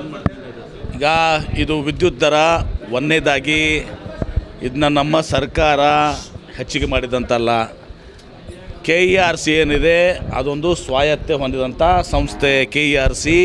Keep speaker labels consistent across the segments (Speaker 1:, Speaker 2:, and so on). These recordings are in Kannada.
Speaker 1: ಈಗ ಇದು ವಿದ್ಯುತ್ ದರ ಒಂದನೇದಾಗಿ ಇದನ್ನ ನಮ್ಮ ಸರ್ಕಾರ ಹೆಚ್ಚಿಗೆ ಮಾಡಿದಂತಲ್ಲ ಕೆ ಇ ಆರ್ ಸಿ ಏನಿದೆ ಅದೊಂದು ಸ್ವಾಯತ್ತೆ ಹೊಂದಿದಂಥ ಸಂಸ್ಥೆ ಕೆ ಇ ಆರ್ ಸಿ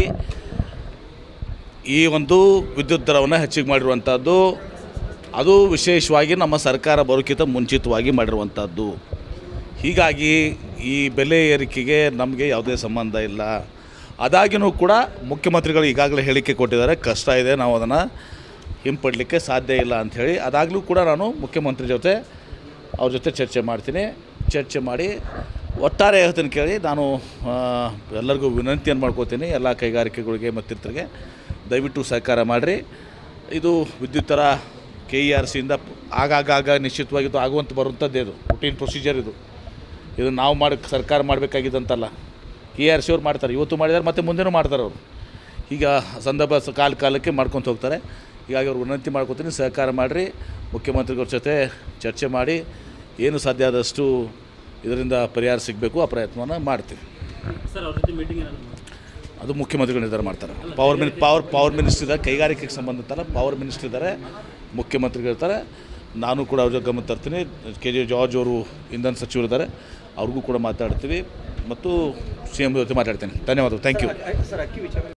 Speaker 1: ಈ ಒಂದು ವಿದ್ಯುತ್ ದರವನ್ನು ಹೆಚ್ಚಿಗೆ ಮಾಡಿರುವಂಥದ್ದು ಅದು ವಿಶೇಷವಾಗಿ ನಮ್ಮ ಸರ್ಕಾರ ಬರೋಕ್ಕಿಂತ ಮುಂಚಿತವಾಗಿ ಮಾಡಿರುವಂಥದ್ದು ಹೀಗಾಗಿ ಈ ಬೆಲೆ ಏರಿಕೆಗೆ ನಮಗೆ ಯಾವುದೇ ಸಂಬಂಧ ಇಲ್ಲ ಅದಾಗಿಯೂ ಕೂಡ ಮುಖ್ಯಮಂತ್ರಿಗಳು ಈಗಾಗಲೇ ಹೇಳಿಕೆ ಕೊಟ್ಟಿದ್ದಾರೆ ಕಷ್ಟ ಇದೆ ನಾವು ಅದನ್ನು ಹಿಂಪಡಲಿಕ್ಕೆ ಸಾಧ್ಯ ಇಲ್ಲ ಅಂಥೇಳಿ ಅದಾಗಲೂ ಕೂಡ ನಾನು ಮುಖ್ಯಮಂತ್ರಿ ಜೊತೆ ಅವ್ರ ಜೊತೆ ಚರ್ಚೆ ಮಾಡ್ತೀನಿ ಚರ್ಚೆ ಮಾಡಿ ಒಟ್ಟಾರೆ ಹೇಳ್ತೀನಿ ಕೇಳಿ ನಾನು ಆ, ಎಲ್ಲರಿಗೂ ವಿನಂತಿಯನ್ನು ಮಾಡ್ಕೋತೀನಿ ಎಲ್ಲ ಕೈಗಾರಿಕೆಗಳಿಗೆ ಮತ್ತಿತರಿಗೆ ದಯವಿಟ್ಟು ಸಹಕಾರ ಮಾಡಿರಿ ಇದು ವಿದ್ಯುತ್ ದರ ಕೆ ಇ ಆರ್ ಸಿಯಿಂದ ಆಗಾಗ ನಿಶ್ಚಿತವಾಗಿ ಇದು ಆಗುವಂತ ಬರುವಂಥದ್ದೇ ಇದು ರುಟೀನ್ ಪ್ರೊಸೀಜರ್ ಇದು ಇದು ನಾವು ಮಾಡಿ ಸರ್ಕಾರ ಮಾಡಬೇಕಾಗಿದ್ದಂತಲ್ಲ ಕೆ ಆರ್ ಸಿ ಅವ್ರು ಮಾಡ್ತಾರೆ ಇವತ್ತು ಮಾಡಿದ್ದಾರೆ ಮತ್ತು ಮುಂದೆನೂ ಮಾಡ್ತಾರೆ ಅವರು ಈಗ ಸಂದರ್ಭ ಸ- ಕಾಲ ಕಾಲಕ್ಕೆ ಮಾಡ್ಕೊತ ಹೋಗ್ತಾರೆ ಹೀಗಾಗಿ ಅವ್ರು ವಿನಂತಿ ಮಾಡ್ಕೊತೀನಿ ಸಹಕಾರ ಮಾಡಿರಿ ಮುಖ್ಯಮಂತ್ರಿಗಳ ಜೊತೆ ಚರ್ಚೆ ಮಾಡಿ ಏನು ಸಾಧ್ಯ ಆದಷ್ಟು ಇದರಿಂದ ಪರಿಹಾರ ಸಿಗಬೇಕು ಆ ಪ್ರಯತ್ನವನ್ನು ಮಾಡ್ತೀವಿ
Speaker 2: ಸರ್ ಅವ್ರ ಜೊತೆ ಮೀಟಿಂಗ್ ಏನಾದ್ರು
Speaker 1: ಅದು ಮುಖ್ಯಮಂತ್ರಿಗಳು ನಿರ್ಧಾರ ಮಾಡ್ತಾರೆ power mini power power minister ಇದ್ದಾರೆ ಕೈಗಾರಿಕೆಗೆ ಸಂಬಂಧಿತಲ್ಲ ಪವರ್ ಮಿನಿಸ್ಟ್ರ್ ಇದ್ದಾರೆ ಮುಖ್ಯಮಂತ್ರಿಗಳು ಇರ್ತಾರೆ ನಾನು ಕೂಡ ಅವ್ರ ಜೊತೆ ಗಮನ ತರ್ತೀನಿ ಕೆ ಜೆ ಜಾರ್ಜ್ ಅವರು ಇಂಧನ ಸಚಿವರಿದ್ದಾರೆ ಅವ್ರಿಗೂ ಕೂಡ ಮಾತಾಡ್ತೀವಿ ಮತ್ತು ಸಿ ಎಮ್ ಜೊತೆ ಮಾತಾಡ್ತೀನಿ ಧನ್ಯವಾದಗಳು ಥ್ಯಾಂಕ್ ಯು
Speaker 3: ಸರ್ ಅಕ್ಕಿ ವಿಚಾರ